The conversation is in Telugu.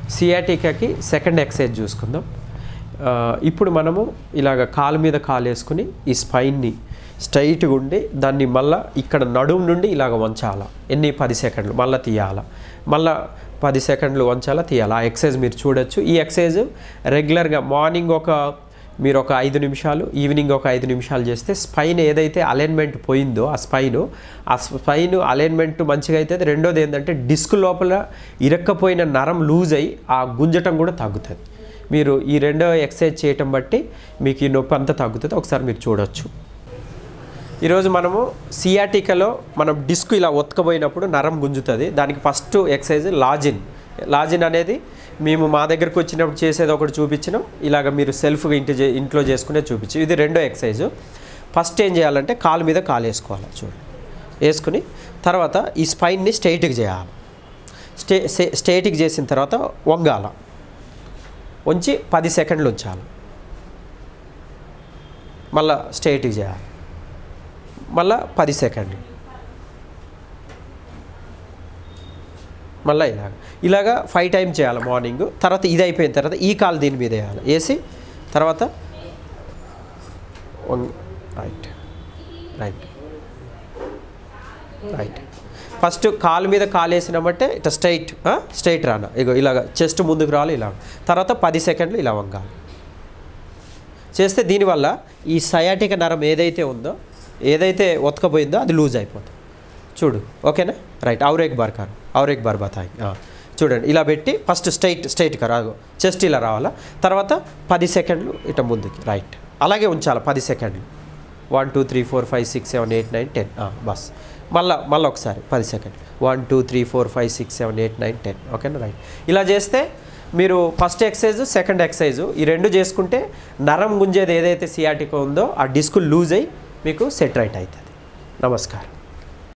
సియాటికాకి సెకండ్ ఎక్సర్సైజ్ చూసుకుందాం ఆ, ఇప్పుడు మనము ఇలాగ కాలు మీద కాలు వేసుకుని ఈ స్పైన్ని స్ట్రైట్గా ఉండి దాన్ని మళ్ళా ఇక్కడ నడుము నుండి ఇలాగ వంచాల ఎన్ని పది సెకండ్లు మళ్ళీ తీయాల మళ్ళా పది సెకండ్లు వంచాలా తీయాలి ఆ ఎక్సర్సైజ్ మీరు చూడొచ్చు ఈ ఎక్సర్సైజ్ రెగ్యులర్గా మార్నింగ్ ఒక మీరు ఒక ఐదు నిమిషాలు ఈవినింగ్ ఒక ఐదు నిమిషాలు చేస్తే స్పైన్ ఏదైతే అలైన్మెంట్ పోయిందో ఆ స్పైన్ ఆ స్పైన్ అలైన్మెంట్ మంచిగా అయితే రెండోది ఏంటంటే డిస్క్ లోపల ఇరక్కపోయిన నరం లూజ్ అయ్యి ఆ గుంజటం కూడా తగ్గుతుంది మీరు ఈ రెండో ఎక్సర్సైజ్ చేయటం బట్టి మీకు ఈ నొప్పి అంతా తగ్గుతుంది ఒకసారి మీరు చూడొచ్చు ఈరోజు మనము సియాటికలో మనం డిస్క్ ఇలా ఒత్తుకపోయినప్పుడు నరం గుంజుతుంది దానికి ఫస్ట్ ఎక్సర్సైజ్ లాజిన్ లాజిన్ అనేది మేము మా దగ్గరకు వచ్చినప్పుడు చేసేది ఒకటి చూపించినాం ఇలాగ మీరు సెల్ఫ్గా ఇంటి చే- ఇంట్లో చేసుకునే చూపించి ఇది రెండో ఎక్సర్సైజ్ ఫస్ట్ ఏం చేయాలంటే కాలు మీద కాలు వేసుకోవాలి చూడండి వేసుకుని తర్వాత ఈ స్పైన్ని స్ట్రైట్కి చేయాలి స్టే స్ట్రైట్కి చేసిన తర్వాత వంగాల ఉంచి పది సెకండ్లు ఉంచాలి మళ్ళా స్ట్రైట్కి చేయాలి మళ్ళా పది సెకండ్లు మళ్ళీ ఇలాగ ఇలాగా ఫైవ్ టైం చేయాలి మార్నింగ్ తర్వాత ఇది అయిపోయిన తర్వాత ఈ కాలు దీని మీద వేయాలి వేసి తర్వాత వంగ్- రైట్ రైట్ రైట్ ఫస్ట్ కాలు మీద కాలు వేసినామంటే ఇట్లా స్ట్రైట్ స్ట్రైట్ రాన ఇగో ఇలాగ చెస్ట్ ముందుకు రావాలి ఇలా తర్వాత పది సెకండ్లు ఇలా వంగాలి చేస్తే దీనివల్ల ఈ సయాటిక నరం ఏదైతే ఉందో ఏదైతే ఒతకపోయిందో అది లూజ్ అయిపోతుంది చూడు ఓకేనా రైట్ ఔరేక్ బార్ కారు ఔరేక్ బార్ బతాయి ఆ, చూడండి ఇలా పెట్టి ఫస్ట్ స్ట్రైట్ స్ట్రైట్ కారు అగో చెస్ట్ ఇలా రావాలా తర్వాత పది సెకండ్లు ఇట ముందుకి రైట్ అలాగే ఉంచాలి పది సెకండ్లు one two three four five six seven eight nine ten బస్ మళ్ళా మళ్ళీ ఒకసారి పది second one two three four five six seven eight nine ten ఓకేనా రైట్ ఇలా చేస్తే మీరు ఫస్ట్ ఎక్సర్సైజ్ సెకండ్ ఎక్సర్సైజ్ ఈ రెండు చేసుకుంటే నరం గుంజేది ఏదైతే సియాటిక్ ఉందో ఆ డిస్క్ లూజ్ అయ్యి మీకు సెట్ రైట్ అవుతుంది నమస్కారం